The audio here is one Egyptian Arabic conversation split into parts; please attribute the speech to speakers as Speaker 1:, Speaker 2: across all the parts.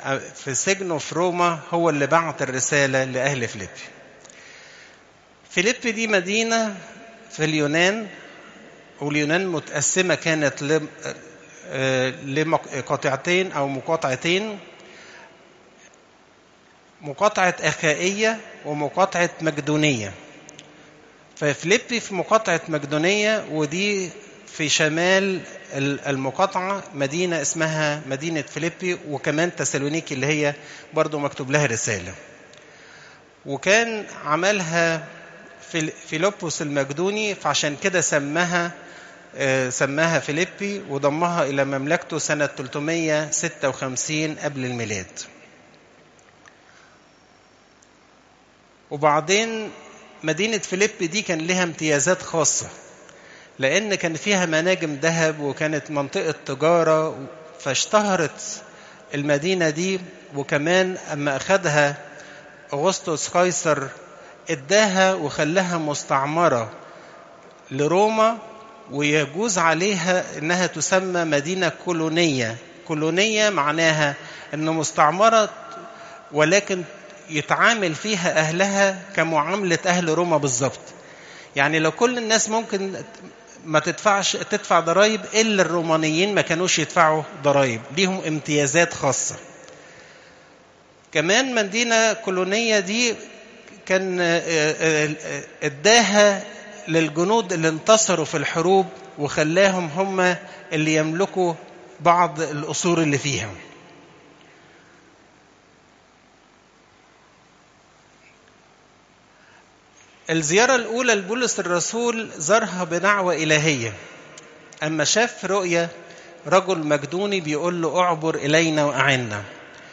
Speaker 1: في سجنه في روما هو اللي بعت الرسالة لأهل فيليبي فيليبي دي مدينة في اليونان واليونان متقسمة كانت لقطعتين أو مقاطعتين مقاطعة أخائية ومقاطعة مقدونية ففليبي في مقاطعة مقدونية ودي في شمال المقاطعة مدينة اسمها مدينة فيليبي وكمان تسالونيكي اللي هي برضو مكتوب لها رسالة وكان عملها فيلبس المقدوني فعشان كده سماها سماها فيليبي وضمها إلى مملكته سنة 356 قبل الميلاد وبعدين مدينة فيليبي دي كان لها امتيازات خاصة لأن كان فيها مناجم ذهب وكانت منطقة تجارة فاشتهرت المدينة دي وكمان أما أخدها أغسطس قيصر اداها وخلاها مستعمرة لروما ويجوز عليها انها تسمى مدينة كولونية كولونية معناها ان مستعمرة ولكن يتعامل فيها اهلها كمعاملة اهل روما بالظبط يعني لو كل الناس ممكن ما تدفعش تدفع ضرائب الا الرومانيين ما كانوش يدفعوا ضرائب ليهم امتيازات خاصة كمان مدينة كولونية دي كان اداها للجنود اللي انتصروا في الحروب وخلاهم هم اللي يملكوا بعض القصور اللي فيها الزيارة الأولى لبولس الرسول زارها بدعوة إلهية أما شاف رؤية رجل مجدوني بيقول له أعبر إلينا وأعنا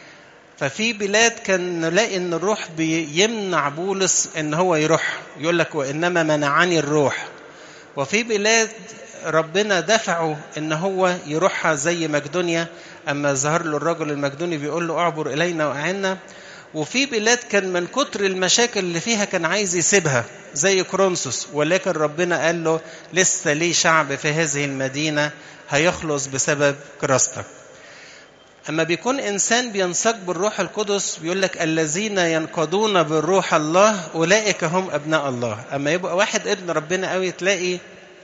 Speaker 1: ففي بلاد كان نلاقي ان الروح بيمنع بولس ان هو يروح يقول لك وانما منعني الروح وفي بلاد ربنا دفعه ان هو يروحها زي مقدونيا اما ظهر له الرجل المقدوني بيقول له اعبر الينا واعنا وفي بلاد كان من كتر المشاكل اللي فيها كان عايز يسيبها زي كرونسوس ولكن ربنا قال له لسه ليه شعب في هذه المدينه هيخلص بسبب كراستك أما بيكون إنسان بينساق بالروح القدس بيقول لك الذين ينقضون بالروح الله أولئك هم أبناء الله أما يبقى واحد ابن ربنا قوي تلاقي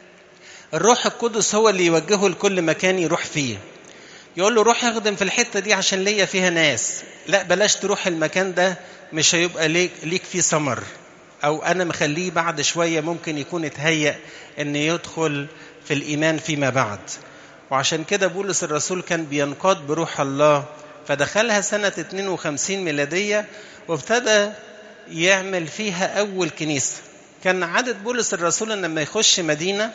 Speaker 1: الروح القدس هو اللي يوجهه لكل مكان يروح فيه يقول له روح اخدم في الحتة دي عشان ليا فيها ناس لا بلاش تروح المكان ده مش هيبقى ليك, ليك فيه ثمر أو أنا مخليه بعد شوية ممكن يكون اتهيأ أن يدخل في الإيمان فيما بعد وعشان كده بولس الرسول كان بينقاد بروح الله فدخلها سنة 52 ميلادية وابتدى يعمل فيها أول كنيسة كان عادة بولس الرسول أن لما يخش مدينة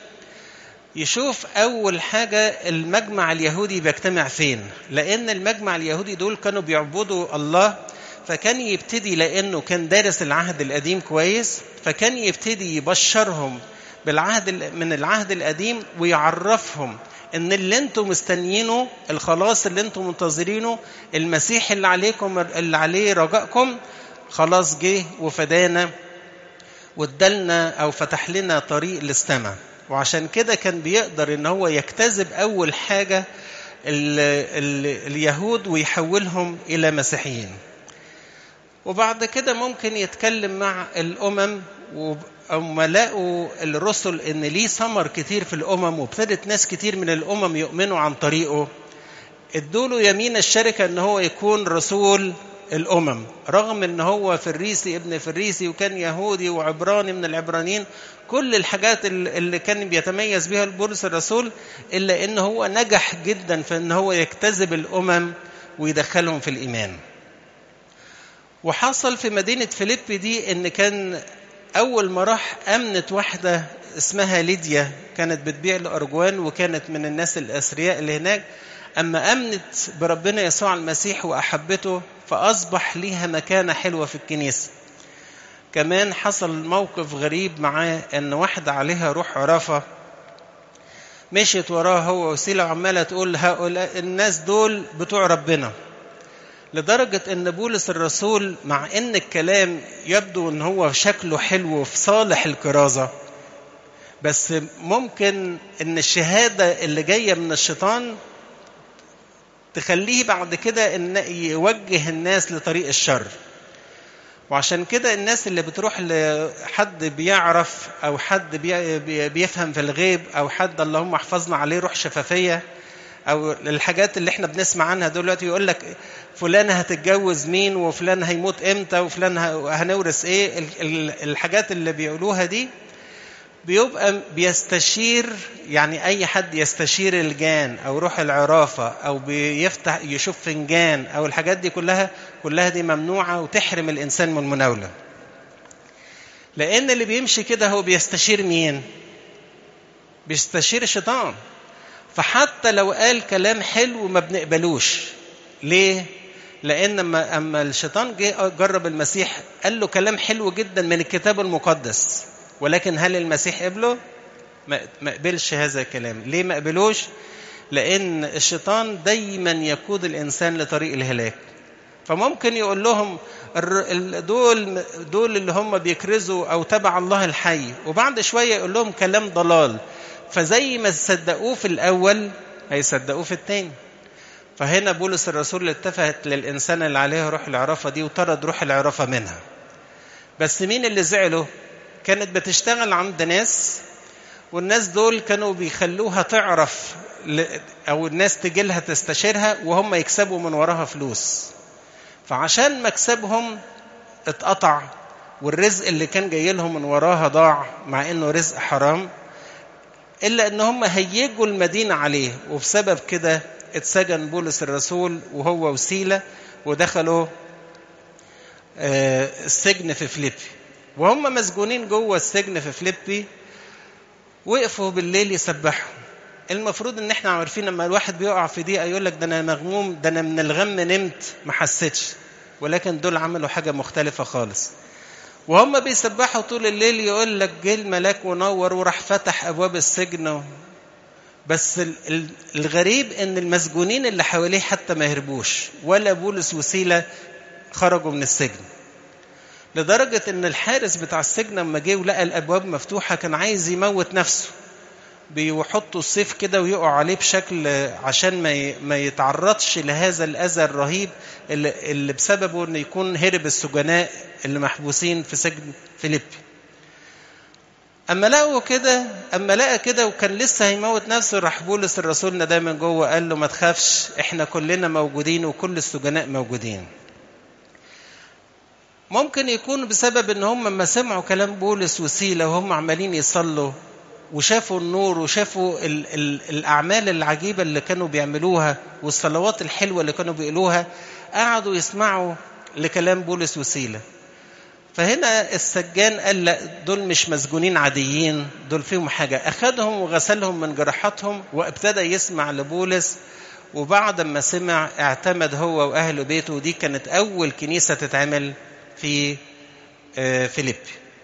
Speaker 1: يشوف أول حاجة المجمع اليهودي بيجتمع فين لأن المجمع اليهودي دول كانوا بيعبدوا الله فكان يبتدي لأنه كان دارس العهد القديم كويس فكان يبتدي يبشرهم بالعهد من العهد القديم ويعرفهم ان اللي انتم مستنيينه الخلاص اللي انتم منتظرينه المسيح اللي عليكم اللي عليه رجائكم خلاص جه وفدانا وادالنا او فتح لنا طريق للسماء وعشان كده كان بيقدر ان هو يجتذب اول حاجه ال ال اليهود ويحولهم الى مسيحيين وبعد كده ممكن يتكلم مع الامم أما لقوا الرسل إن ليه ثمر كتير في الأمم وابتدت ناس كتير من الأمم يؤمنوا عن طريقه ادوله يمين الشركة إن هو يكون رسول الأمم رغم إن هو فريسي ابن فريسي وكان يهودي وعبراني من العبرانيين كل الحاجات اللي كان بيتميز بها بولس الرسول إلا إن هو نجح جدا في إن هو يجتذب الأمم ويدخلهم في الإيمان وحصل في مدينة فيليبي دي إن كان أول ما راح أمنت واحدة اسمها ليديا كانت بتبيع الأرجوان وكانت من الناس الأثرياء اللي هناك أما أمنت بربنا يسوع المسيح وأحبته فأصبح ليها مكانة حلوة في الكنيسة كمان حصل موقف غريب معاه أن واحدة عليها روح عرافة مشيت وراه هو وسيلة وعمالة تقول هؤلاء الناس دول بتوع ربنا لدرجة أن بولس الرسول مع أن الكلام يبدو أن هو شكله حلو في صالح الكرازة بس ممكن أن الشهادة اللي جاية من الشيطان تخليه بعد كده ان يوجه الناس لطريق الشر وعشان كده الناس اللي بتروح لحد بيعرف او حد بيفهم في الغيب او حد اللهم احفظنا عليه روح شفافيه او الحاجات اللي احنا بنسمع عنها دلوقتي يقول لك فلان هتتجوز مين وفلان هيموت امتى وفلان هنورث ايه الحاجات اللي بيقولوها دي بيبقى بيستشير يعني اي حد يستشير الجان او روح العرافه او بيفتح يشوف فنجان او الحاجات دي كلها كلها دي ممنوعه وتحرم الانسان من المناوله لان اللي بيمشي كده هو بيستشير مين بيستشير الشيطان فحتى لو قال كلام حلو ما بنقبلوش ليه لان اما اما الشيطان جه جرب المسيح قال له كلام حلو جدا من الكتاب المقدس ولكن هل المسيح قبله ما قبلش هذا الكلام ليه ما قبلوش لان الشيطان دايما يقود الانسان لطريق الهلاك فممكن يقول لهم دول دول اللي هم بيكرزوا او تبع الله الحي وبعد شويه يقول لهم كلام ضلال فزي ما صدقوه في الاول هيصدقوه في الثاني فهنا بولس الرسول اتفقت للانسان اللي عليها روح العرافه دي وطرد روح العرافه منها بس مين اللي زعلوا كانت بتشتغل عند ناس والناس دول كانوا بيخلوها تعرف او الناس تجي لها تستشيرها وهم يكسبوا من وراها فلوس فعشان مكسبهم اتقطع والرزق اللي كان جاي لهم من وراها ضاع مع انه رزق حرام الا ان هم هيجوا المدينه عليه وبسبب كده اتسجن بولس الرسول وهو وسيله ودخلوا السجن في فيليبي وهم مسجونين جوه السجن في فيليبي وقفوا بالليل يسبحوا المفروض ان احنا عارفين لما الواحد بيقع في دقيقه يقول لك ده انا مغموم ده انا من الغم نمت ما حسيتش ولكن دول عملوا حاجه مختلفه خالص وهم بيسبحوا طول الليل يقول لك جه الملاك ونور وراح فتح ابواب السجن بس الغريب ان المسجونين اللي حواليه حتى ما هربوش ولا بولس وسيله خرجوا من السجن لدرجة إن الحارس بتاع السجن لما جه ولقى الأبواب مفتوحة كان عايز يموت نفسه بيحطوا السيف كده ويقعوا عليه بشكل عشان ما ما يتعرضش لهذا الأذى الرهيب اللي, اللي بسببه إنه يكون هرب السجناء اللي محبوسين في سجن فيليبي. أما لقوا كده أما لقى كده وكان لسه هيموت نفسه راح بولس الرسول ده من جوه قال له ما تخافش إحنا كلنا موجودين وكل السجناء موجودين. ممكن يكون بسبب ان هم لما سمعوا كلام بولس وسيله وهم عمالين يصلوا وشافوا النور وشافوا ال ال الاعمال العجيبه اللي كانوا بيعملوها والصلوات الحلوه اللي كانوا بيقولوها قعدوا يسمعوا لكلام بولس وسيله فهنا السجان قال لا دول مش مسجونين عاديين دول فيهم حاجه اخذهم وغسلهم من جراحاتهم وابتدى يسمع لبولس وبعد ما سمع اعتمد هو واهل بيته ودي كانت اول كنيسه تتعمل في فيليبي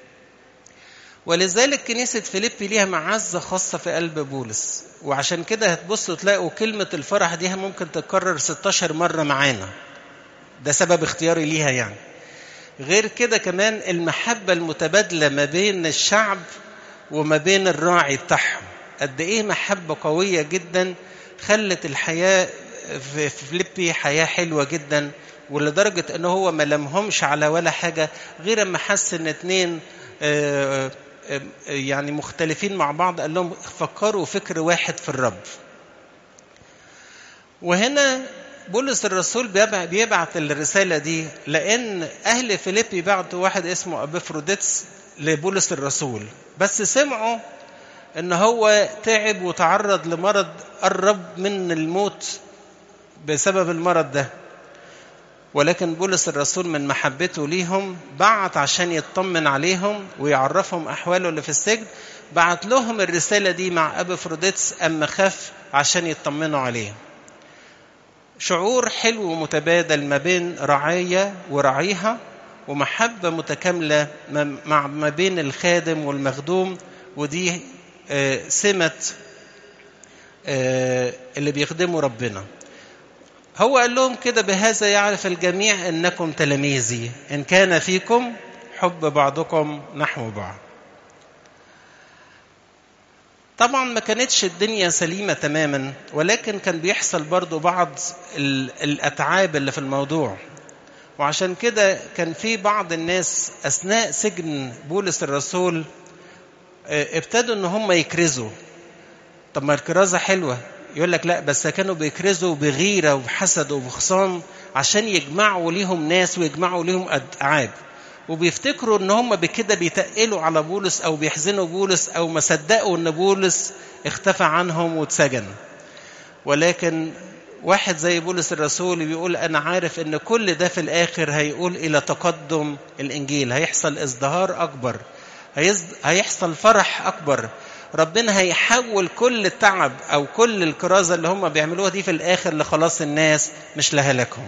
Speaker 1: ولذلك كنيسة فيليبي ليها معزة خاصة في قلب بولس وعشان كده هتبصوا تلاقوا كلمة الفرح دي ممكن تتكرر 16 مرة معانا ده سبب اختياري ليها يعني غير كده كمان المحبة المتبادلة ما بين الشعب وما بين الراعي بتاعهم قد ايه محبة قوية جدا خلت الحياة في فيليبي حياة حلوة جدا ولدرجة ان هو ما لمهمش على ولا حاجة غير اما حس ان اتنين يعني مختلفين مع بعض قال لهم فكروا فكر واحد في الرب وهنا بولس الرسول بيبعت الرسالة دي لأن أهل فيليبي بعتوا واحد اسمه أبيفروديتس لبولس الرسول بس سمعوا إن هو تعب وتعرض لمرض قرب من الموت بسبب المرض ده ولكن بولس الرسول من محبته ليهم بعت عشان يطمن عليهم ويعرفهم أحواله اللي في السجن بعت لهم الرسالة دي مع أبي فروديتس أما خاف عشان يطمنوا عليه شعور حلو ومتبادل ما بين رعاية ورعيها ومحبة متكاملة مع ما بين الخادم والمخدوم ودي سمة اللي بيخدموا ربنا هو قال لهم كده بهذا يعرف الجميع انكم تلاميذي ان كان فيكم حب بعضكم نحو بعض طبعا ما كانتش الدنيا سليمة تماما ولكن كان بيحصل برضو بعض الأتعاب اللي في الموضوع وعشان كده كان في بعض الناس أثناء سجن بولس الرسول ابتدوا ان هم يكرزوا طب ما الكرازة حلوة يقول لك لا بس كانوا بيكرزوا بغيرة وبحسد وبخصام عشان يجمعوا ليهم ناس ويجمعوا ليهم أتعاب وبيفتكروا ان هم بكده بيتقلوا على بولس او بيحزنوا بولس او ما صدقوا ان بولس اختفى عنهم واتسجن ولكن واحد زي بولس الرسول بيقول انا عارف ان كل ده في الاخر هيقول الى تقدم الانجيل هيحصل ازدهار اكبر هيحصل فرح اكبر ربنا هيحول كل التعب او كل الكرازه اللي هم بيعملوها دي في الاخر لخلاص الناس مش لهلاكهم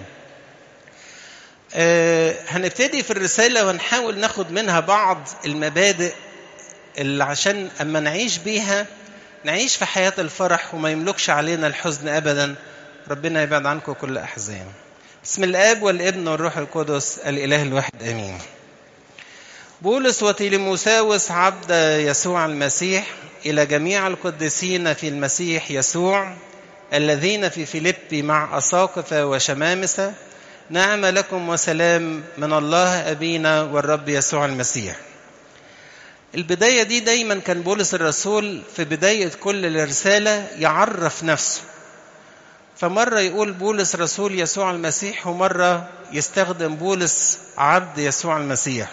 Speaker 1: أه هنبتدي في الرسالة ونحاول ناخد منها بعض المبادئ اللي عشان أما نعيش بيها نعيش في حياة الفرح وما يملكش علينا الحزن أبدا ربنا يبعد عنكم كل أحزان بسم الآب والابن والروح القدس الإله الواحد آمين بولس وتيليموساوس عبد يسوع المسيح إلى جميع القديسين في المسيح يسوع الذين في فيليبي مع أساقفة وشمامسة نعم لكم وسلام من الله أبينا والرب يسوع المسيح البداية دي دايما كان بولس الرسول في بداية كل الرسالة يعرف نفسه فمرة يقول بولس رسول يسوع المسيح ومرة يستخدم بولس عبد يسوع المسيح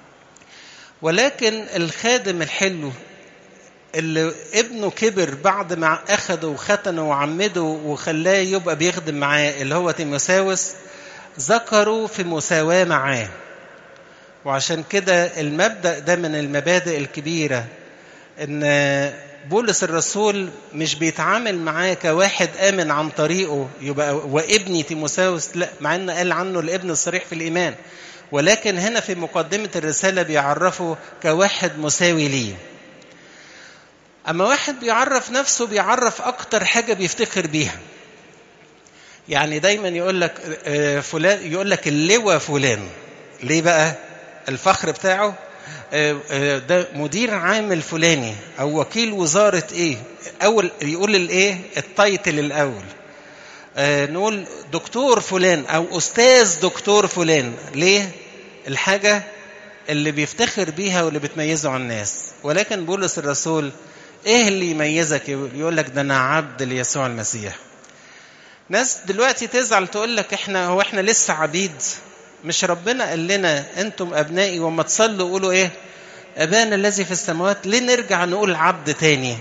Speaker 1: ولكن الخادم الحلو اللي ابنه كبر بعد ما أخده وختنه وعمده وخلاه يبقى بيخدم معاه اللي هو تيموساوس ذكروا في مساواة معاه وعشان كده المبدأ ده من المبادئ الكبيرة ان بولس الرسول مش بيتعامل معاه كواحد آمن عن طريقه يبقى وابني تيموساوس لا مع ان قال عنه الابن الصريح في الإيمان ولكن هنا في مقدمة الرسالة بيعرفه كواحد مساوي ليه أما واحد بيعرف نفسه بيعرف أكتر حاجة بيفتخر بيها يعني دايما يقول لك فلان يقول لك اللواء فلان ليه بقى الفخر بتاعه ده مدير عام الفلاني او وكيل وزاره ايه اول يقول الايه التايتل الاول نقول دكتور فلان او استاذ دكتور فلان ليه الحاجه اللي بيفتخر بيها واللي بتميزه عن الناس ولكن بولس الرسول ايه اللي يميزك يقول لك ده انا عبد ليسوع المسيح ناس دلوقتي تزعل تقول لك احنا هو احنا لسه عبيد مش ربنا قال لنا انتم ابنائي وما تصلوا قولوا ايه ابانا الذي في السماوات ليه نرجع نقول عبد تاني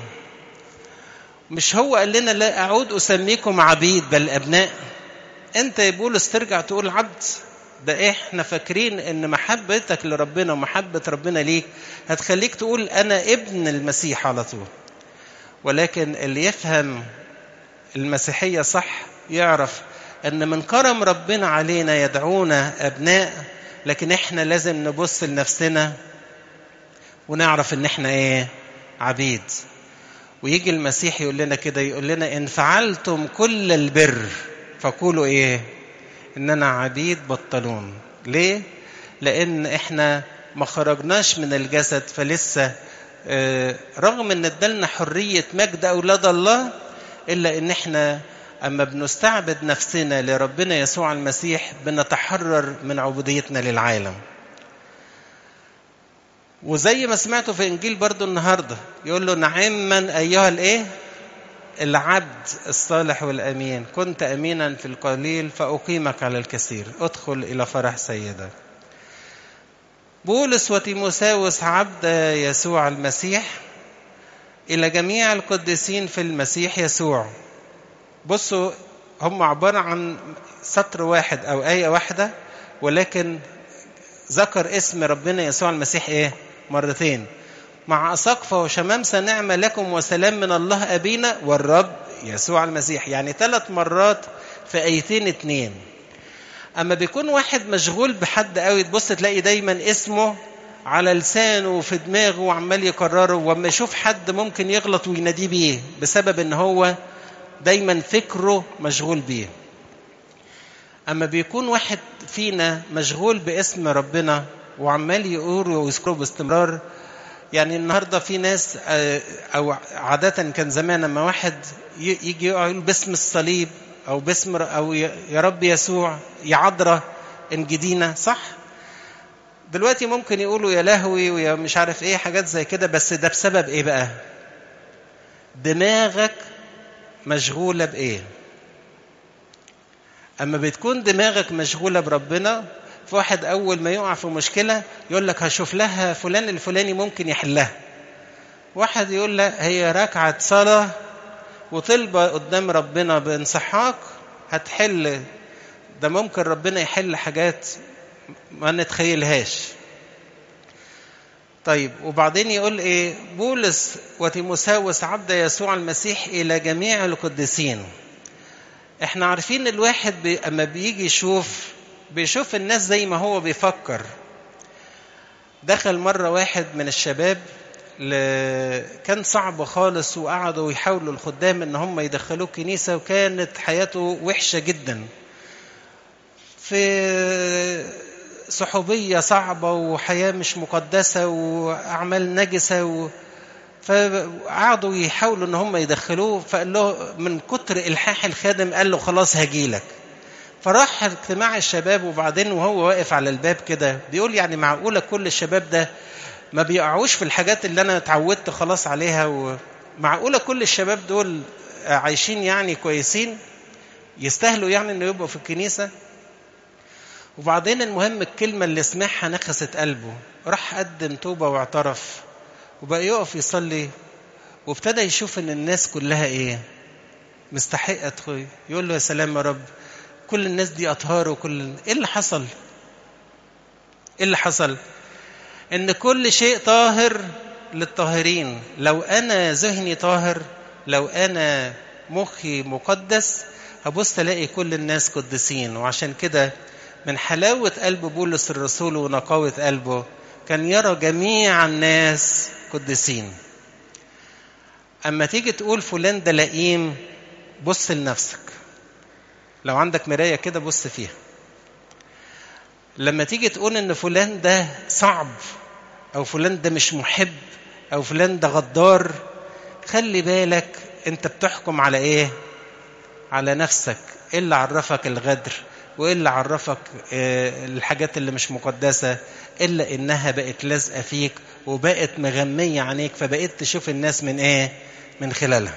Speaker 1: مش هو قال لنا لا اعود اسميكم عبيد بل ابناء انت يا بولس ترجع تقول عبد ده احنا فاكرين ان محبتك لربنا ومحبه ربنا ليك هتخليك تقول انا ابن المسيح على طول ولكن اللي يفهم المسيحيه صح يعرف ان من كرم ربنا علينا يدعونا ابناء لكن احنا لازم نبص لنفسنا ونعرف ان احنا ايه عبيد ويجي المسيح يقول لنا كده يقول لنا ان فعلتم كل البر فقولوا ايه اننا عبيد بطلون ليه لان احنا ما خرجناش من الجسد فلسه رغم ان ادالنا حريه مجد اولاد الله الا ان احنا اما بنستعبد نفسنا لربنا يسوع المسيح بنتحرر من عبوديتنا للعالم وزي ما سمعتوا في انجيل برضو النهارده يقول له نعما ايها الايه العبد الصالح والامين كنت امينا في القليل فاقيمك على الكثير ادخل الى فرح سيدك بولس وتيموساوس عبد يسوع المسيح الى جميع القديسين في المسيح يسوع بصوا هم عبارة عن سطر واحد أو آية واحدة ولكن ذكر اسم ربنا يسوع المسيح إيه؟ مرتين مع أساقفة وشمامسة نعمة لكم وسلام من الله أبينا والرب يسوع المسيح يعني ثلاث مرات في آيتين اتنين أما بيكون واحد مشغول بحد قوي تبص تلاقي دايما اسمه على لسانه وفي دماغه وعمال يكرره وما يشوف حد ممكن يغلط ويناديه بيه بسبب ان هو دايما فكره مشغول بيه اما بيكون واحد فينا مشغول باسم ربنا وعمال يقول ويذكره باستمرار يعني النهارده في ناس او عاده كان زمان لما واحد يجي يقول باسم الصليب او باسم او يا رب يسوع يا عذراء انجدينا صح دلوقتي ممكن يقولوا يا لهوي ويا مش عارف ايه حاجات زي كده بس ده بسبب ايه بقى دماغك مشغوله بايه اما بتكون دماغك مشغوله بربنا في واحد اول ما يقع في مشكله يقول لك هشوف لها فلان الفلاني ممكن يحلها واحد يقول لك هي ركعه صلاه وطلبه قدام ربنا بانصحاك هتحل ده ممكن ربنا يحل حاجات ما نتخيلهاش طيب وبعدين يقول ايه بولس وتيموساوس عبد يسوع المسيح الى جميع القديسين احنا عارفين الواحد بي اما بيجي يشوف بيشوف الناس زي ما هو بيفكر دخل مرة واحد من الشباب ل... كان صعب خالص وقعدوا يحاولوا الخدام ان هم يدخلوه كنيسة وكانت حياته وحشة جدا في صحوبية صعبة وحياة مش مقدسة وأعمال نجسة و... فقعدوا يحاولوا ان هم يدخلوه فقال له من كتر الحاح الخادم قال له خلاص هجيلك فراح اجتماع الشباب وبعدين وهو واقف على الباب كده بيقول يعني معقوله كل الشباب ده ما بيقعوش في الحاجات اللي انا اتعودت خلاص عليها ومعقوله كل الشباب دول عايشين يعني كويسين يستاهلوا يعني انه يبقوا في الكنيسه وبعدين المهم الكلمه اللي سمعها نخست قلبه راح قدم توبه واعترف وبقى يقف يصلي وابتدى يشوف ان الناس كلها ايه مستحقه تخوي يقول له يا سلام يا رب كل الناس دي اطهار وكل ايه اللي حصل ايه اللي حصل ان كل شيء طاهر للطاهرين لو انا ذهني طاهر لو انا مخي مقدس هبص الاقي كل الناس قدسين وعشان كده من حلاوه قلب بولس الرسول ونقاوه قلبه كان يرى جميع الناس قدسين اما تيجي تقول فلان ده لئيم بص لنفسك لو عندك مرايه كده بص فيها لما تيجي تقول ان فلان ده صعب او فلان ده مش محب او فلان ده غدار خلي بالك انت بتحكم على ايه على نفسك ايه اللي عرفك الغدر وايه اللي عرفك اه الحاجات اللي مش مقدسه الا انها بقت لازقه فيك وبقت مغميه عليك فبقيت تشوف الناس من ايه من خلالها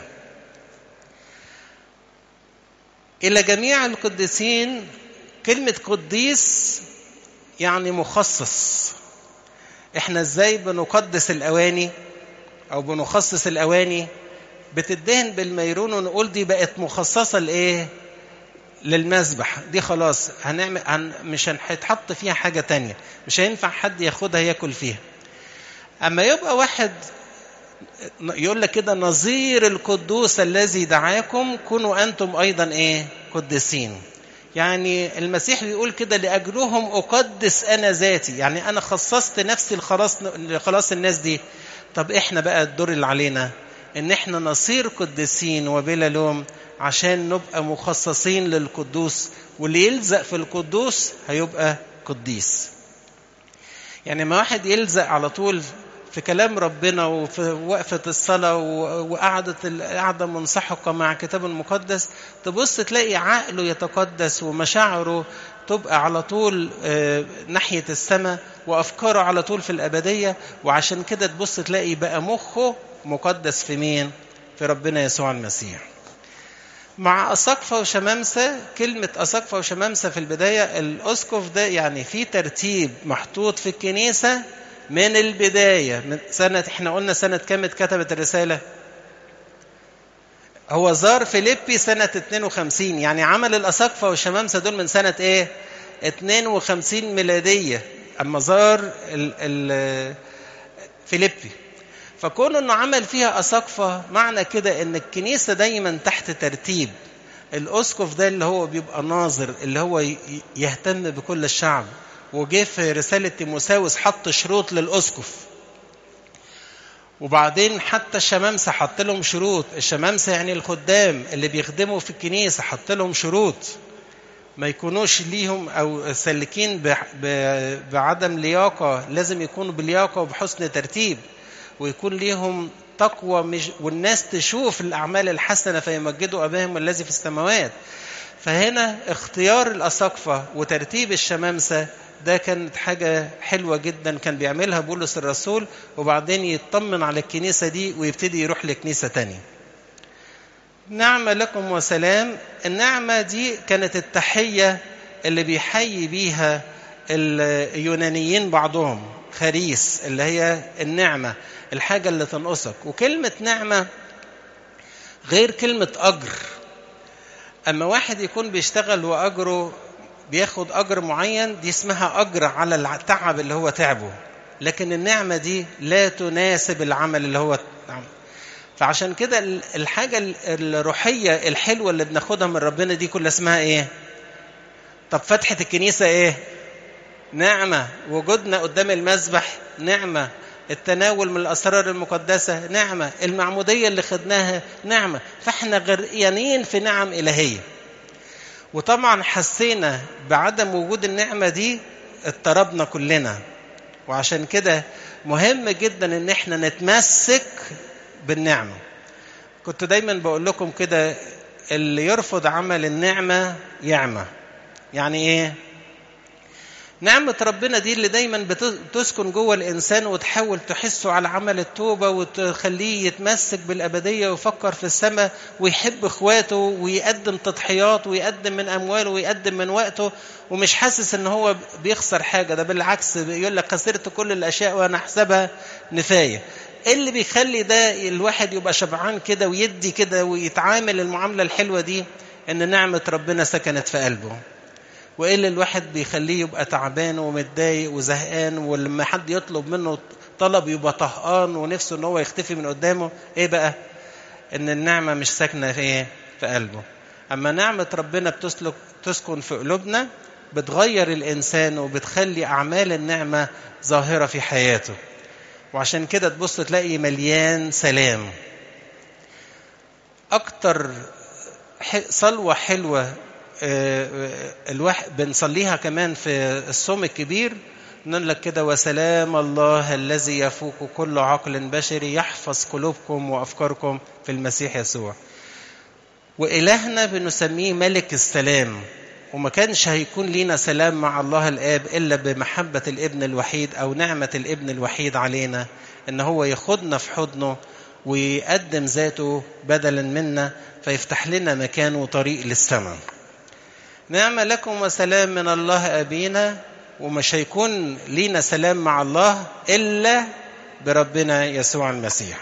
Speaker 1: الى جميع القديسين كلمه قديس يعني مخصص احنا ازاي بنقدس الاواني او بنخصص الاواني بتدهن بالميرون ونقول دي بقت مخصصه لايه للمذبح دي خلاص هنعمل هن مش هيتحط فيها حاجه تانية مش هينفع حد ياخدها ياكل فيها اما يبقى واحد يقول لك كده نظير القدوس الذي دعاكم كونوا انتم ايضا ايه قدسين يعني المسيح بيقول كده لاجلهم اقدس انا ذاتي يعني انا خصصت نفسي لخلاص لخلاص الناس دي طب احنا بقى الدور اللي علينا ان احنا نصير قديسين وبلا لوم عشان نبقى مخصصين للقدوس واللي يلزق في القدوس هيبقى قديس يعني ما واحد يلزق على طول في كلام ربنا وفي وقفة الصلاة وقعدة القعدة منسحقة مع الكتاب المقدس تبص تلاقي عقله يتقدس ومشاعره تبقى على طول ناحية السماء وأفكاره على طول في الأبدية وعشان كده تبص تلاقي بقى مخه مقدس في مين؟ في ربنا يسوع المسيح. مع أساقفة وشمامسة كلمة أساقفة وشمامسة في البداية الأسقف ده يعني في ترتيب محطوط في الكنيسة من البداية من سنة احنا قلنا سنة كام اتكتبت الرسالة؟ هو زار فيليبي سنة 52 يعني عمل الأساقفة والشمامسة دول من سنة ايه؟ 52 ميلادية أما زار ال ال فيليبي فكون انه عمل فيها اساقفه معنى كده ان الكنيسه دايما تحت ترتيب الاسقف ده اللي هو بيبقى ناظر اللي هو يهتم بكل الشعب وجه في رساله تيموساوس حط شروط للاسقف وبعدين حتى الشمامسه حط لهم شروط الشمامسه يعني الخدام اللي بيخدموا في الكنيسه حط لهم شروط ما يكونوش ليهم او سالكين بعدم لياقه لازم يكونوا بلياقه وبحسن ترتيب ويكون ليهم تقوى مش والناس تشوف الأعمال الحسنة فيمجدوا أباهم الذي في السماوات فهنا اختيار الأساقفة وترتيب الشمامسة ده كانت حاجة حلوة جدا كان بيعملها بولس الرسول وبعدين يطمن على الكنيسة دي ويبتدي يروح لكنيسة تانية نعمة لكم وسلام النعمة دي كانت التحية اللي بيحيي بيها اليونانيين بعضهم خريس اللي هي النعمة الحاجة اللي تنقصك وكلمة نعمة غير كلمة أجر أما واحد يكون بيشتغل وأجره بياخد أجر معين دي اسمها أجر على التعب اللي هو تعبه لكن النعمة دي لا تناسب العمل اللي هو عمل. فعشان كده الحاجة الروحية الحلوة اللي بناخدها من ربنا دي كلها اسمها ايه طب فتحة الكنيسة ايه نعمة وجودنا قدام المذبح نعمة التناول من الأسرار المقدسة نعمة المعمودية اللي خدناها نعمة فاحنا غرقانين في نعم إلهية وطبعا حسينا بعدم وجود النعمة دي اضطربنا كلنا وعشان كده مهم جدا ان احنا نتمسك بالنعمة كنت دايما بقول لكم كده اللي يرفض عمل النعمة يعمى يعني ايه نعمة ربنا دي اللي دايما بتسكن جوه الإنسان وتحاول تحسه على عمل التوبة وتخليه يتمسك بالأبدية ويفكر في السماء ويحب إخواته ويقدم تضحيات ويقدم من أمواله ويقدم من وقته ومش حاسس إن هو بيخسر حاجة ده بالعكس بيقول لك خسرت كل الأشياء وأنا أحسبها نفاية ايه اللي بيخلي ده الواحد يبقى شبعان كده ويدي كده ويتعامل المعاملة الحلوة دي ان نعمة ربنا سكنت في قلبه وايه اللي الواحد بيخليه يبقى تعبان ومتضايق وزهقان ولما حد يطلب منه طلب يبقى طهقان ونفسه ان هو يختفي من قدامه ايه بقى ان النعمة مش ساكنة في ايه في قلبه اما نعمة ربنا بتسلك تسكن في قلوبنا بتغير الانسان وبتخلي اعمال النعمة ظاهرة في حياته وعشان كده تبص تلاقي مليان سلام اكتر صلوة حلوة الواحد بنصليها كمان في الصوم الكبير نقول لك كده وسلام الله الذي يفوق كل عقل بشري يحفظ قلوبكم وافكاركم في المسيح يسوع والهنا بنسميه ملك السلام وما كانش هيكون لينا سلام مع الله الاب الا بمحبه الابن الوحيد او نعمه الابن الوحيد علينا ان هو ياخدنا في حضنه ويقدم ذاته بدلا منا فيفتح لنا مكان وطريق للسماء نعمة لكم وسلام من الله أبينا ومش هيكون لينا سلام مع الله إلا بربنا يسوع المسيح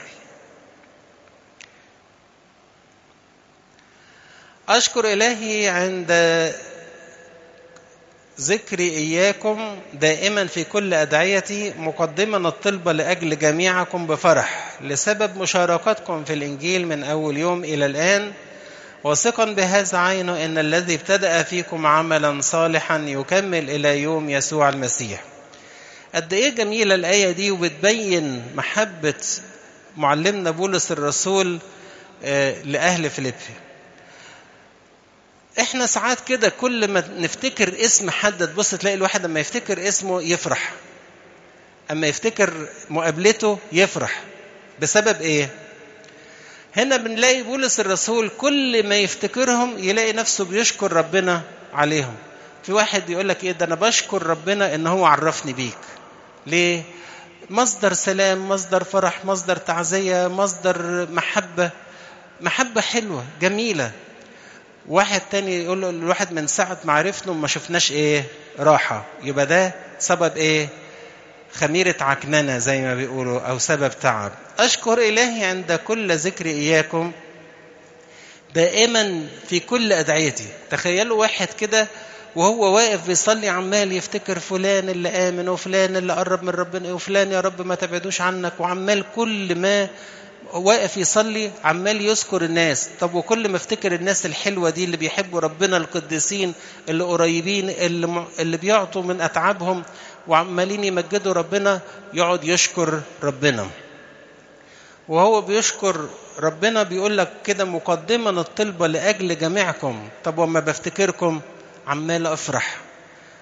Speaker 1: أشكر إلهي عند ذكري إياكم دائما في كل أدعيتي مقدما الطلبة لأجل جميعكم بفرح لسبب مشاركتكم في الإنجيل من أول يوم إلى الآن واثقا بهذا عينه ان الذي ابتدا فيكم عملا صالحا يكمل الى يوم يسوع المسيح قد ايه جميله الايه دي وبتبين محبه معلمنا بولس الرسول لاهل فيليبي احنا ساعات كده كل ما نفتكر اسم حد تبص تلاقي الواحد لما يفتكر اسمه يفرح اما يفتكر مقابلته يفرح بسبب ايه هنا بنلاقي بولس الرسول كل ما يفتكرهم يلاقي نفسه بيشكر ربنا عليهم في واحد يقول لك ايه ده انا بشكر ربنا ان هو عرفني بيك ليه مصدر سلام مصدر فرح مصدر تعزية مصدر محبة محبة حلوة جميلة واحد تاني يقول له الواحد من ساعة ما عرفنا ما شفناش ايه راحة يبقى ده سبب ايه خميرة عكننة زي ما بيقولوا أو سبب تعب أشكر إلهي عند كل ذكر إياكم دائما في كل أدعيتي تخيلوا واحد كده وهو واقف بيصلي عمال يفتكر فلان اللي آمن وفلان اللي قرب من ربنا وفلان يا رب ما تبعدوش عنك وعمال كل ما واقف يصلي عمال يذكر الناس طب وكل ما افتكر الناس الحلوه دي اللي بيحبوا ربنا القديسين اللي قريبين اللي, م... اللي بيعطوا من اتعابهم وعمالين يمجدوا ربنا يقعد يشكر ربنا وهو بيشكر ربنا بيقول لك كده مقدما الطلبة لأجل جميعكم طب وما بفتكركم عمال أفرح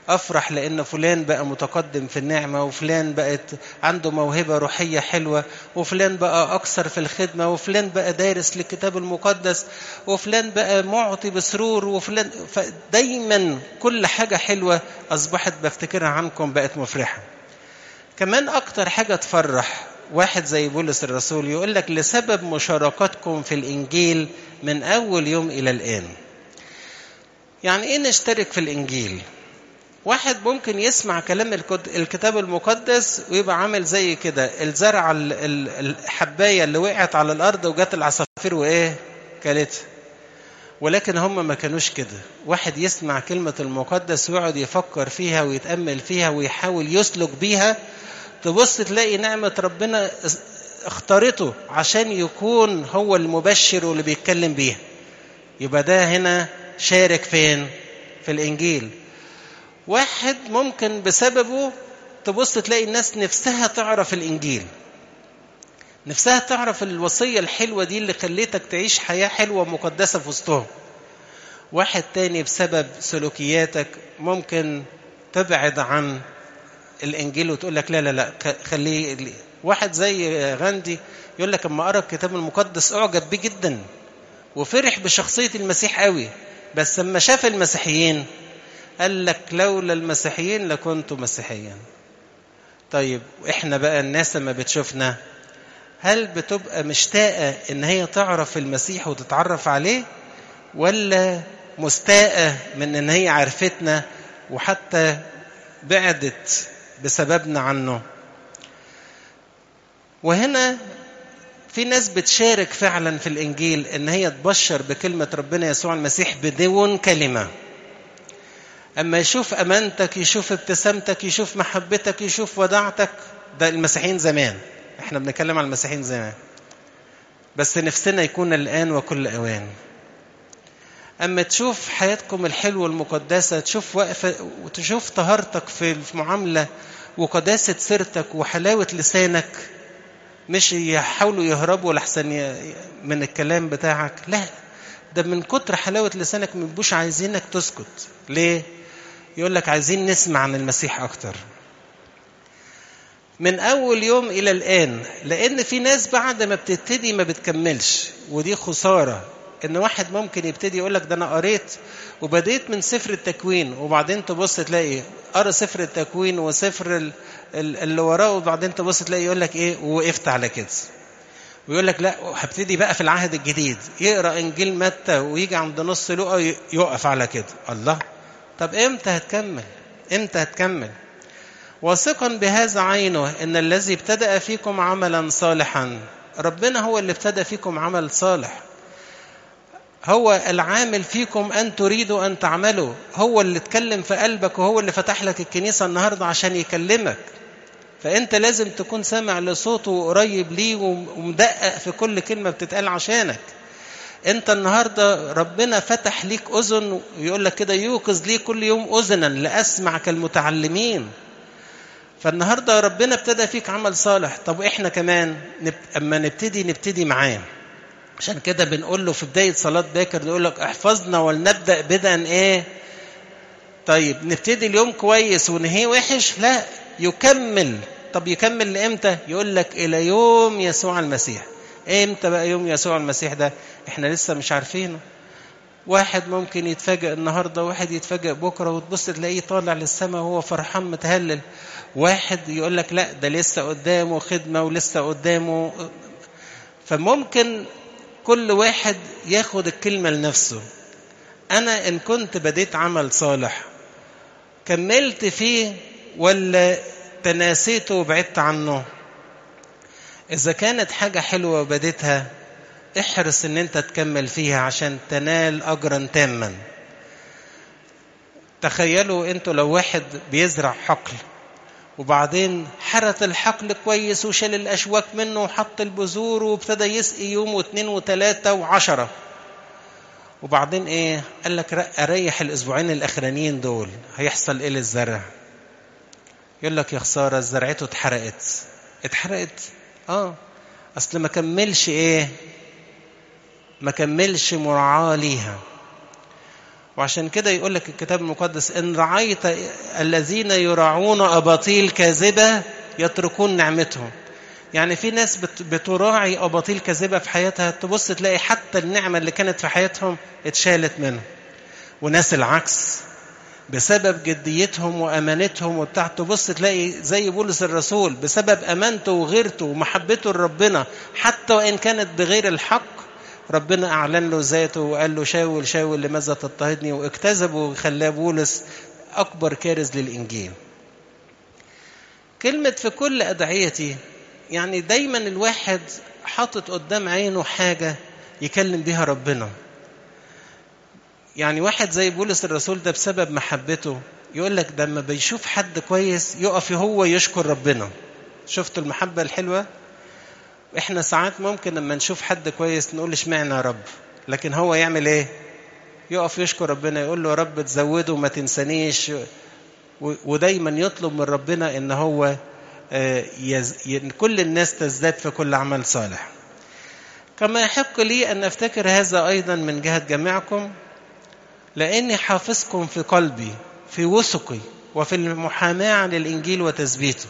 Speaker 1: افرح لان فلان بقى متقدم في النعمه وفلان بقت عنده موهبه روحيه حلوه وفلان بقى اكثر في الخدمه وفلان بقى دارس للكتاب المقدس وفلان بقى معطي بسرور وفلان فدايما كل حاجه حلوه اصبحت بفتكرها عنكم بقت مفرحه كمان اكتر حاجه تفرح واحد زي بولس الرسول يقول لك لسبب مشاركتكم في الانجيل من اول يوم الى الان يعني ايه نشترك في الانجيل واحد ممكن يسمع كلام الكتاب المقدس ويبقى عامل زي كده الزرع الحبايه اللي وقعت على الارض وجات العصافير وايه كلتها ولكن هم ما كانوش كده واحد يسمع كلمة المقدس ويقعد يفكر فيها ويتأمل فيها ويحاول يسلك بيها تبص تلاقي نعمة ربنا اختارته عشان يكون هو المبشر واللي بيتكلم بيها يبقى ده هنا شارك فين في الإنجيل واحد ممكن بسببه تبص تلاقي الناس نفسها تعرف الإنجيل نفسها تعرف الوصية الحلوة دي اللي خليتك تعيش حياة حلوة مقدسة في وسطهم واحد تاني بسبب سلوكياتك ممكن تبعد عن الانجيل وتقول لك لا لا لا خليه واحد زي غاندي يقول لك اما قرا الكتاب المقدس اعجب بيه جدا وفرح بشخصيه المسيح قوي بس لما شاف المسيحيين قال لك لولا المسيحيين لكنت مسيحيا طيب احنا بقى الناس لما بتشوفنا هل بتبقى مشتاقه ان هي تعرف المسيح وتتعرف عليه ولا مستاءه من ان هي عرفتنا وحتى بعدت بسببنا عنه وهنا في ناس بتشارك فعلا في الانجيل ان هي تبشر بكلمه ربنا يسوع المسيح بدون كلمه اما يشوف امانتك يشوف ابتسامتك يشوف محبتك يشوف وداعتك ده المسيحيين زمان احنا بنتكلم على المسيحيين زمان بس نفسنا يكون الان وكل اوان اما تشوف حياتكم الحلوه المقدسه تشوف وقفه وتشوف طهارتك في المعامله وقداسه سيرتك وحلاوه لسانك مش يحاولوا يهربوا لحسن من الكلام بتاعك لا ده من كتر حلاوه لسانك ما بيبقوش عايزينك تسكت ليه يقول لك عايزين نسمع عن المسيح اكتر من اول يوم الى الان لان في ناس بعد ما بتبتدي ما بتكملش ودي خساره ان واحد ممكن يبتدي يقول لك ده انا قريت وبديت من سفر التكوين وبعدين تبص تلاقي قرا سفر التكوين وسفر اللي وراه وبعدين تبص تلاقي يقول لك ايه ووقفت على كده ويقول لك لا هبتدي بقى في العهد الجديد يقرا انجيل متى ويجي عند نص لقا يقف على كده الله طب امتى هتكمل امتى هتكمل واثقا بهذا عينه ان الذي ابتدا فيكم عملا صالحا ربنا هو اللي ابتدا فيكم عمل صالح هو العامل فيكم ان تريدوا ان تعملوا هو اللي اتكلم في قلبك وهو اللي فتح لك الكنيسه النهارده عشان يكلمك فانت لازم تكون سامع لصوته وقريب ليه ومدقق في كل كلمه بتتقال عشانك انت النهارده ربنا فتح ليك اذن ويقول لك كده يوقظ لي كل يوم اذنا لاسمع كالمتعلمين فالنهارده ربنا ابتدى فيك عمل صالح طب احنا كمان نب... اما نبتدي نبتدي معاه عشان كده بنقول له في بدايه صلاه باكر نقول لك احفظنا ولنبدا بدءا ايه طيب نبتدي اليوم كويس ونهيه وحش لا يكمل طب يكمل لامتى يقول لك الى يوم يسوع المسيح امتى بقى يوم يسوع المسيح ده احنا لسه مش عارفينه واحد ممكن يتفاجئ النهارده واحد يتفاجئ بكره وتبص تلاقيه طالع للسماء وهو فرحان متهلل واحد يقول لك لا ده لسه قدامه خدمه ولسه قدامه فممكن كل واحد ياخد الكلمه لنفسه انا ان كنت بديت عمل صالح كملت فيه ولا تناسيته وبعدت عنه اذا كانت حاجه حلوه وبديتها احرص ان انت تكمل فيها عشان تنال اجرا تاما تخيلوا انتوا لو واحد بيزرع حقل وبعدين حرث الحقل كويس وشال الاشواك منه وحط البذور وابتدى يسقي يوم واثنين وثلاثه وعشره وبعدين ايه قال لك اريح الاسبوعين الاخرانيين دول هيحصل ايه للزرع يقول لك يا خساره زرعته اتحرقت اتحرقت اه اصل ما كملش ايه ما كملش مراعاه ليها وعشان كده يقول لك الكتاب المقدس إن رعيت الذين يراعون أباطيل كاذبة يتركون نعمتهم يعني في ناس بتراعي أباطيل كاذبة في حياتها تبص تلاقي حتى النعمة اللي كانت في حياتهم اتشالت منهم وناس العكس بسبب جديتهم وامانتهم وبتاع تبص تلاقي زي بولس الرسول بسبب امانته وغيرته ومحبته لربنا حتى وان كانت بغير الحق ربنا اعلن له ذاته وقال له شاول شاول لماذا تضطهدني واجتذبه وخلاه بولس اكبر كارز للانجيل كلمه في كل ادعيتي يعني دايما الواحد حاطط قدام عينه حاجه يكلم بيها ربنا يعني واحد زي بولس الرسول ده بسبب محبته يقول لك ده لما بيشوف حد كويس يقف هو يشكر ربنا شفتوا المحبة الحلوة احنا ساعات ممكن لما نشوف حد كويس نقول اشمعنى يا رب لكن هو يعمل ايه يقف يشكر ربنا يقول له يا رب تزوده وما تنسانيش ودايما يطلب من ربنا ان هو يز... كل الناس تزداد في كل عمل صالح كما يحق لي ان افتكر هذا ايضا من جهه جميعكم لاني حافظكم في قلبي في وثقي وفي المحاماه عن الانجيل وتثبيته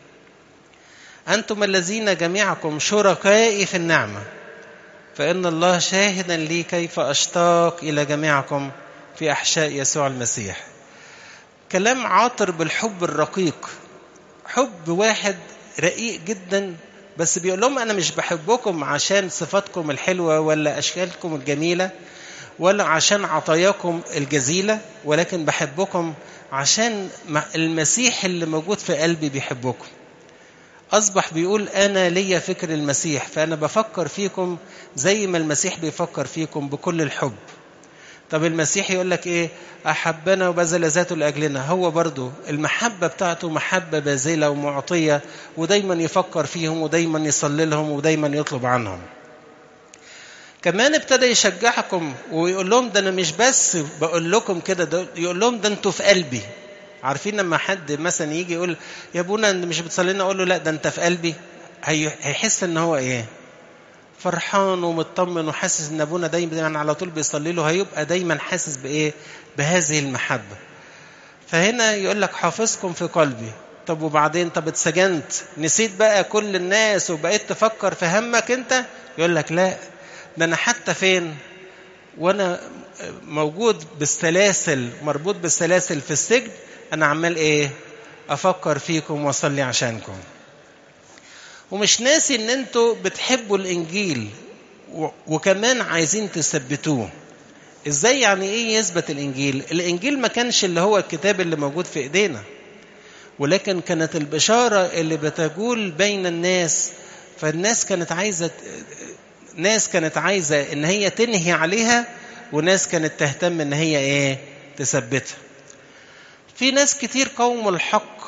Speaker 1: انتم الذين جميعكم شركائي في النعمه فان الله شاهدا لي كيف اشتاق الى جميعكم في احشاء يسوع المسيح كلام عاطر بالحب الرقيق حب واحد رقيق جدا بس بيقول لهم انا مش بحبكم عشان صفاتكم الحلوه ولا اشكالكم الجميله ولا عشان عطاياكم الجزيله ولكن بحبكم عشان المسيح اللي موجود في قلبي بيحبكم اصبح بيقول انا ليا فكر المسيح فانا بفكر فيكم زي ما المسيح بيفكر فيكم بكل الحب طب المسيح يقول لك ايه احبنا وبذل ذاته لاجلنا هو برضو المحبه بتاعته محبه باذله ومعطيه ودايما يفكر فيهم ودايما يصلي لهم ودايما يطلب عنهم كمان ابتدى يشجعكم ويقول لهم ده انا مش بس بقول لكم كده يقول لهم ده انتوا في قلبي عارفين لما حد مثلا يجي يقول يا ابونا انت مش بتصلي لنا اقول له لا ده انت في قلبي هيحس ان هو ايه فرحان ومطمن وحاسس ان ابونا دايما على طول بيصلي له هيبقى دايما حاسس بايه بهذه المحبه فهنا يقول لك حافظكم في قلبي طب وبعدين طب اتسجنت نسيت بقى كل الناس وبقيت تفكر في همك انت يقول لك لا ده انا حتى فين وانا موجود بالسلاسل مربوط بالسلاسل في السجن انا عمال ايه افكر فيكم واصلي عشانكم ومش ناسي ان انتوا بتحبوا الانجيل وكمان عايزين تثبتوه ازاي يعني ايه يثبت الانجيل الانجيل ما كانش اللي هو الكتاب اللي موجود في ايدينا ولكن كانت البشاره اللي بتجول بين الناس فالناس كانت عايزه ناس كانت عايزه ان هي تنهي عليها وناس كانت تهتم ان هي ايه تثبتها في ناس كتير قوموا الحق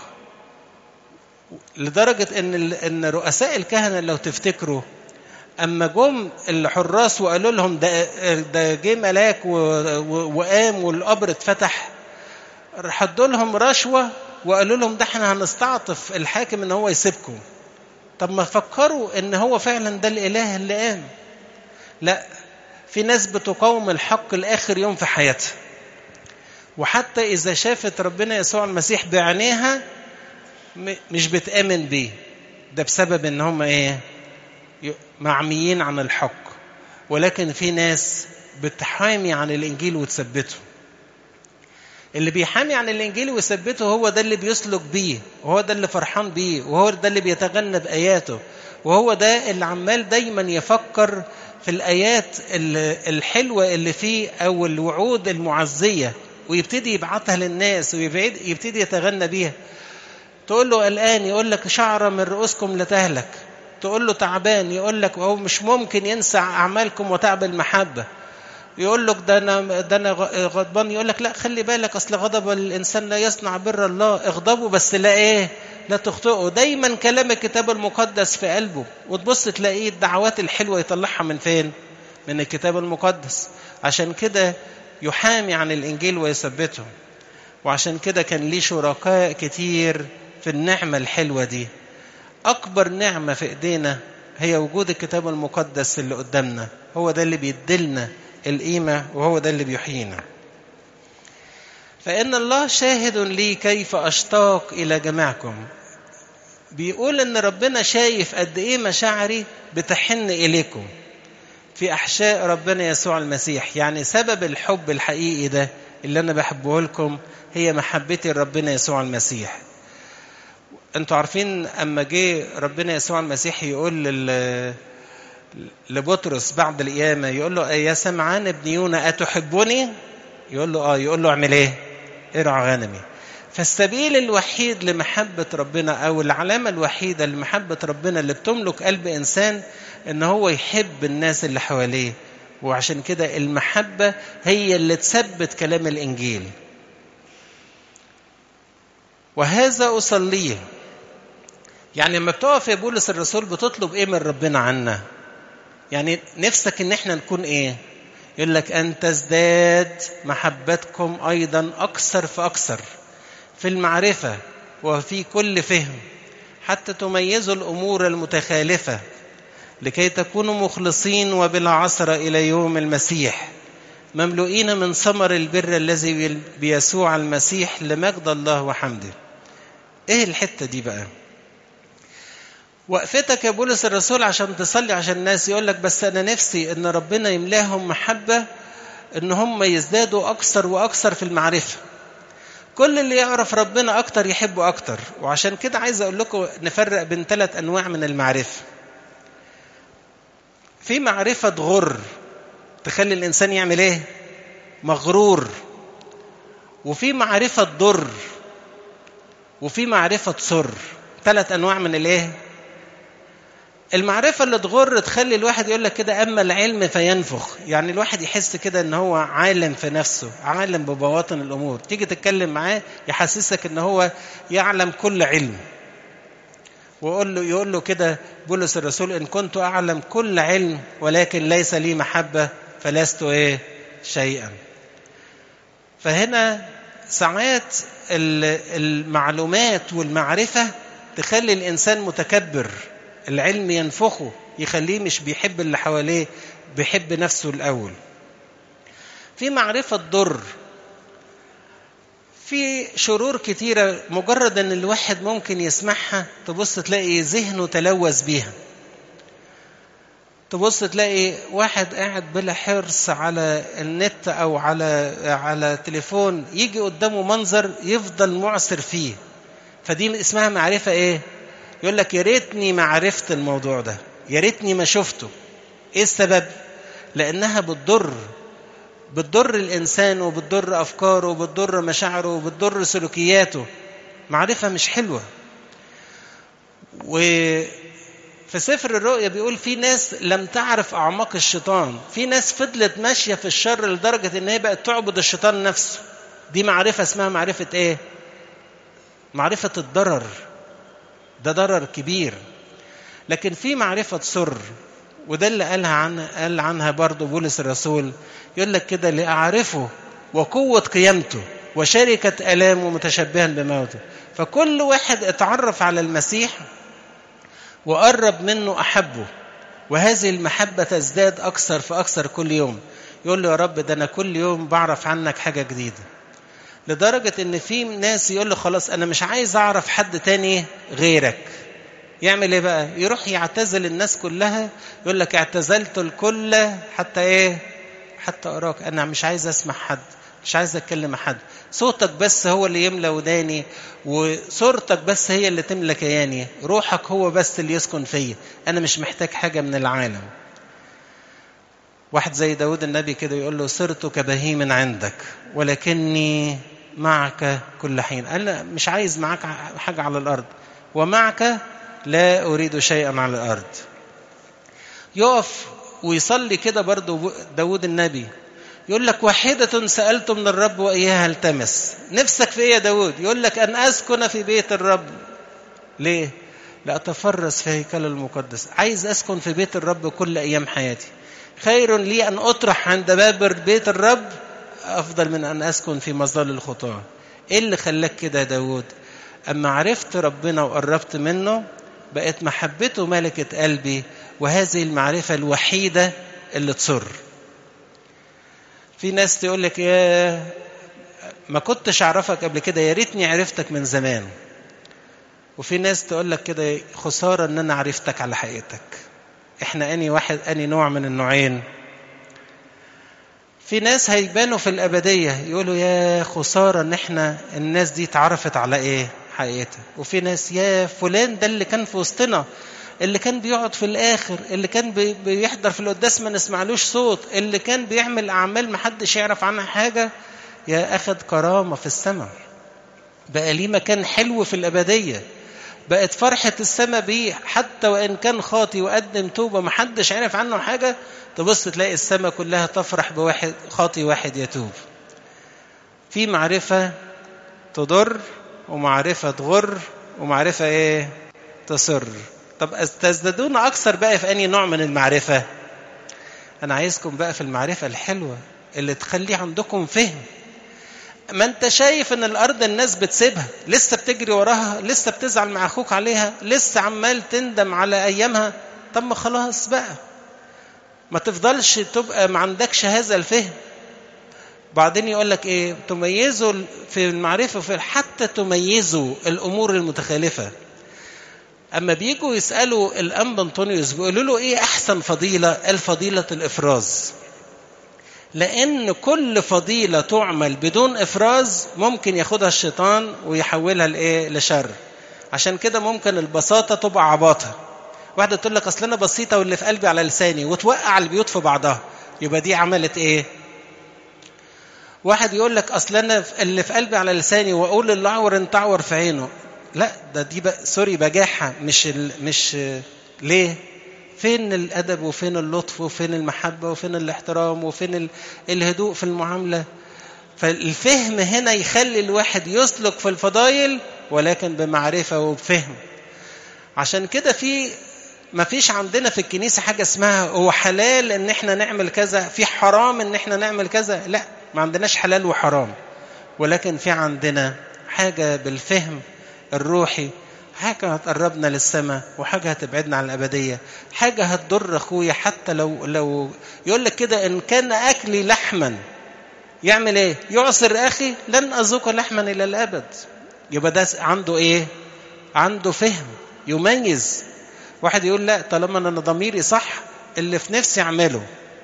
Speaker 1: لدرجة إن إن رؤساء الكهنة لو تفتكروا أما جم الحراس وقالوا لهم ده ده جه ملاك وقام والقبر اتفتح حدوا لهم رشوة وقالوا لهم ده احنا هنستعطف الحاكم إن هو يسيبكم طب ما فكروا إن هو فعلا ده الإله اللي قام لا في ناس بتقاوم الحق لآخر يوم في حياتها وحتى إذا شافت ربنا يسوع المسيح بعينيها مش بتآمن بيه ده بسبب ان هم ايه معميين عن الحق ولكن في ناس بتحامي عن الانجيل وتثبته اللي بيحامي عن الانجيل ويثبته هو ده اللي بيسلك بيه وهو ده اللي فرحان بيه وهو ده اللي بيتغنى باياته وهو ده اللي عمال دايما يفكر في الايات الحلوه اللي فيه او الوعود المعزيه ويبتدي يبعتها للناس ويبتدي يتغنى بيها تقول له قلقان يقول لك شعرة من رؤوسكم لتهلك تقول له تعبان يقول لك هو مش ممكن ينسى أعمالكم وتعب المحبة يقول لك ده انا ده انا غضبان يقول لك لا خلي بالك اصل غضب الانسان لا يصنع بر الله اغضبه بس لا ايه لا تخطئه دايما كلام الكتاب المقدس في قلبه وتبص تلاقيه الدعوات الحلوه يطلعها من فين من الكتاب المقدس عشان كده يحامي عن الانجيل ويثبته وعشان كده كان ليه شركاء كتير في النعمة الحلوة دي أكبر نعمة في إيدينا هي وجود الكتاب المقدس اللي قدامنا هو ده اللي بيدلنا القيمة وهو ده اللي بيحيينا فإن الله شاهد لي كيف أشتاق إلى جماعكم بيقول إن ربنا شايف قد إيه مشاعري بتحن إليكم في أحشاء ربنا يسوع المسيح يعني سبب الحب الحقيقي ده اللي أنا بحبه لكم هي محبتي لربنا يسوع المسيح انتوا عارفين اما جه ربنا يسوع المسيح يقول لل... لبطرس بعد القيامه يقول له يا سمعان ابن يونا اتحبني يقول له اه يقول له اعمل ايه ارعى غنمي فالسبيل الوحيد لمحبة ربنا أو العلامة الوحيدة لمحبة ربنا اللي بتملك قلب إنسان إن هو يحب الناس اللي حواليه وعشان كده المحبة هي اللي تثبت كلام الإنجيل وهذا أصليه يعني لما بتقف يا بولس الرسول بتطلب إيه من ربنا عنا يعني نفسك إن إحنا نكون إيه يقول لك أن تزداد محبتكم أيضا أكثر فأكثر في المعرفة وفي كل فهم حتى تميزوا الأمور المتخالفة لكي تكونوا مخلصين وبلا عصر إلى يوم المسيح مملوئين من ثمر البر الذي بيسوع المسيح لمجد الله وحمده ايه الحته دي بقى وقفتك يا بولس الرسول عشان تصلي عشان الناس يقول لك بس انا نفسي ان ربنا يملاهم محبه ان هم يزدادوا اكثر واكثر في المعرفه كل اللي يعرف ربنا اكتر يحبه اكتر وعشان كده عايز اقول لكم نفرق بين ثلاث انواع من المعرفه في معرفه غر تخلي الانسان يعمل ايه مغرور وفي معرفه ضر وفي معرفه سر ثلاث انواع من الايه المعرفة اللي تغر تخلي الواحد يقول لك كده أما العلم فينفخ يعني الواحد يحس كده إن هو عالم في نفسه عالم ببواطن الأمور تيجي تتكلم معاه يحسسك إن هو يعلم كل علم ويقول له يقول له كده بولس الرسول إن كنت أعلم كل علم ولكن ليس لي محبة فلست إيه شيئا فهنا ساعات المعلومات والمعرفة تخلي الإنسان متكبر العلم ينفخه يخليه مش بيحب اللي حواليه بيحب نفسه الأول في معرفة ضر في شرور كتيرة مجرد ان الواحد ممكن يسمعها تبص تلاقي ذهنه تلوث بيها تبص تلاقي واحد قاعد بلا حرص على النت او على على تليفون يجي قدامه منظر يفضل معسر فيه فدي اسمها معرفة ايه يقول لك يا ريتني ما عرفت الموضوع ده يا ريتني ما شفته ايه السبب لانها بتضر بتضر الانسان وبتضر افكاره وبتضر مشاعره وبتضر سلوكياته معرفه مش حلوه وفي سفر الرؤيا بيقول في ناس لم تعرف اعماق الشيطان في ناس فضلت ماشيه في الشر لدرجه ان هي بقت تعبد الشيطان نفسه دي معرفه اسمها معرفه ايه معرفه الضرر ده ضرر كبير لكن في معرفة سر وده اللي قالها عن قال عنها برضه بولس الرسول يقول لك كده لأعرفه وقوة قيامته وشركة آلامه متشبها بموته فكل واحد اتعرف على المسيح وقرب منه أحبه وهذه المحبة تزداد أكثر فأكثر كل يوم يقول له يا رب ده أنا كل يوم بعرف عنك حاجة جديدة لدرجة إن في ناس يقول له خلاص أنا مش عايز أعرف حد تاني غيرك يعمل إيه بقى؟ يروح يعتزل الناس كلها يقول لك اعتزلت الكل حتى إيه؟ حتى أراك أنا مش عايز أسمع حد مش عايز أتكلم مع حد صوتك بس هو اللي يملى وداني وصورتك بس هي اللي تملى كياني روحك هو بس اللي يسكن فيا أنا مش محتاج حاجة من العالم واحد زي داود النبي كده يقول له صرت كبهيم عندك ولكني معك كل حين قال مش عايز معك حاجة على الأرض ومعك لا أريد شيئا على الأرض يقف ويصلي كده برضه داود النبي يقول لك واحدة سألت من الرب وإياها التمس نفسك في إيه يا داود يقول لك أن أسكن في بيت الرب ليه لأتفرس في هيكل المقدس عايز أسكن في بيت الرب كل أيام حياتي خير لي أن أطرح عند باب بيت الرب أفضل من أن أسكن في مظل الخطاة إيه اللي خلاك كده يا داود أما عرفت ربنا وقربت منه بقت محبته ملكة قلبي وهذه المعرفة الوحيدة اللي تسر في ناس تقول لك يا ما كنتش اعرفك قبل كده يا ريتني عرفتك من زمان وفي ناس تقول لك كده خساره ان انا عرفتك على حقيقتك احنا اني واحد اني نوع من النوعين في ناس هيبانوا في الابديه يقولوا يا خساره ان احنا الناس دي اتعرفت على ايه حقيقتها وفي ناس يا فلان ده اللي كان في وسطنا اللي كان بيقعد في الاخر اللي كان بي- بيحضر في القداس ما نسمعلوش صوت اللي كان بيعمل اعمال محدش يعرف عنها حاجه يا اخد كرامه في السماء بقى ليه مكان حلو في الابديه بقت فرحة السماء بيه حتى وإن كان خاطي وقدم توبة محدش عرف عنه حاجة تبص تلاقي السماء كلها تفرح بواحد خاطي واحد يتوب في معرفة تضر ومعرفة تغر ومعرفة ايه تسر طب تزدادون أكثر بقى في أي نوع من المعرفة أنا عايزكم بقى في المعرفة الحلوة اللي تخلي عندكم فهم ما انت شايف ان الارض الناس بتسيبها لسه بتجري وراها لسه بتزعل مع اخوك عليها لسه عمال تندم على ايامها طب ما خلاص بقى ما تفضلش تبقى ما عندكش هذا الفهم بعدين يقول لك ايه تميزوا في المعرفه في حتى تميزوا الامور المتخالفه اما بيجوا يسالوا الانبا انطونيوس بيقولوا له ايه احسن فضيله الفضيله الافراز لأن كل فضيلة تعمل بدون إفراز ممكن ياخدها الشيطان ويحولها لإيه؟ لشر. عشان كده ممكن البساطة تبقى عباطة. واحدة تقول لك أصل أنا بسيطة واللي في قلبي على لساني وتوقع البيوت في بعضها. يبقى دي عملت إيه؟ واحد يقول لك أصل أنا اللي في قلبي على لساني وأقول للأعور أنت أعور في عينه. لا ده دي بقى سوري بجاحة مش ال... مش ليه؟ فين الادب وفين اللطف وفين المحبه وفين الاحترام وفين ال... الهدوء في المعامله فالفهم هنا يخلي الواحد يسلك في الفضائل ولكن بمعرفه وبفهم عشان كده في ما فيش عندنا في الكنيسه حاجه اسمها هو حلال ان احنا نعمل كذا في حرام ان احنا نعمل كذا لا ما عندناش حلال وحرام ولكن في عندنا حاجه بالفهم الروحي حاجة هتقربنا للسماء وحاجة هتبعدنا عن الأبدية حاجة هتضر أخويا حتى لو لو يقول لك كده إن كان أكلي لحما يعمل إيه؟ يعصر أخي لن أذوق لحما إلى الأبد يبقى ده عنده إيه؟ عنده فهم يميز واحد يقول لا طالما أنا ضميري صح اللي في نفسي أعمله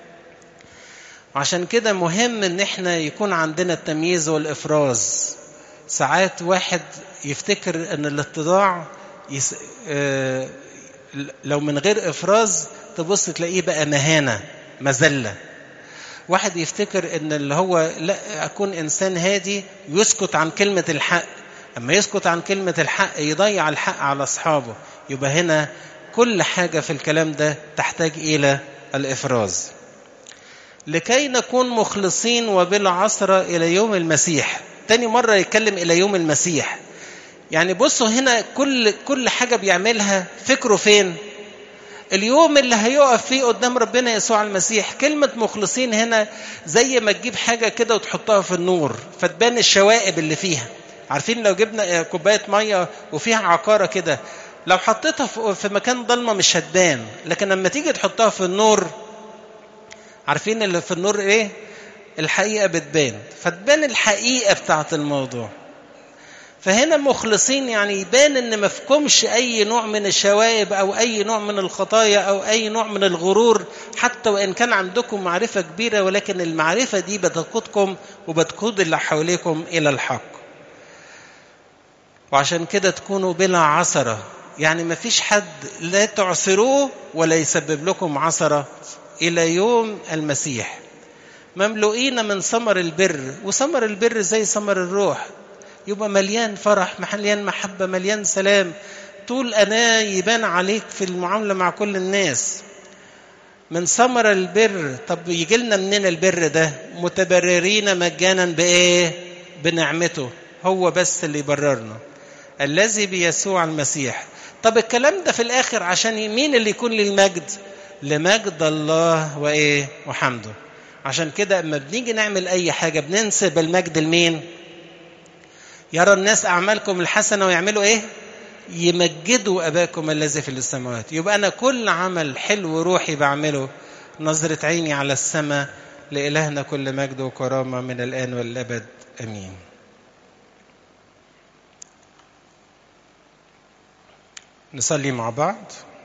Speaker 1: عشان كده مهم إن إحنا يكون عندنا التمييز والإفراز ساعات واحد يفتكر ان الاتضاع يس... آه... لو من غير افراز تبص تلاقيه بقى مهانه مذله واحد يفتكر ان اللي هو لا اكون انسان هادي يسكت عن كلمه الحق اما يسكت عن كلمه الحق يضيع الحق على اصحابه يبقى هنا كل حاجه في الكلام ده تحتاج الى الافراز لكي نكون مخلصين وبلا عثره الى يوم المسيح تاني مرة يتكلم إلى يوم المسيح يعني بصوا هنا كل كل حاجة بيعملها فكره فين اليوم اللي هيقف فيه قدام ربنا يسوع المسيح كلمة مخلصين هنا زي ما تجيب حاجة كده وتحطها في النور فتبان الشوائب اللي فيها عارفين لو جبنا كوباية مية وفيها عقارة كده لو حطيتها في مكان ضلمة مش هتبان لكن لما تيجي تحطها في النور عارفين اللي في النور ايه الحقيقة بتبان فتبان الحقيقة بتاعت الموضوع فهنا مخلصين يعني يبان ان ما فيكمش اي نوع من الشوائب او اي نوع من الخطايا او اي نوع من الغرور حتى وان كان عندكم معرفة كبيرة ولكن المعرفة دي بتقودكم وبتقود اللي حواليكم الى الحق وعشان كده تكونوا بلا عثرة يعني ما فيش حد لا تعثروه ولا يسبب لكم عثرة الى يوم المسيح مملوئين من ثمر البر وثمر البر زي ثمر الروح يبقى مليان فرح مليان محبة مليان سلام طول أنا يبان عليك في المعاملة مع كل الناس من ثمر البر طب يجي لنا منين البر ده متبررين مجانا بإيه بنعمته هو بس اللي يبررنا الذي بيسوع المسيح طب الكلام ده في الآخر عشان مين اللي يكون للمجد لمجد الله وإيه وحمده عشان كده اما بنيجي نعمل اي حاجه بننسب المجد لمين يرى الناس اعمالكم الحسنه ويعملوا ايه يمجدوا اباكم الذي في السماوات يبقى انا كل عمل حلو روحي بعمله نظره عيني على السماء لالهنا كل مجد وكرامه من الان والابد امين نصلي مع بعض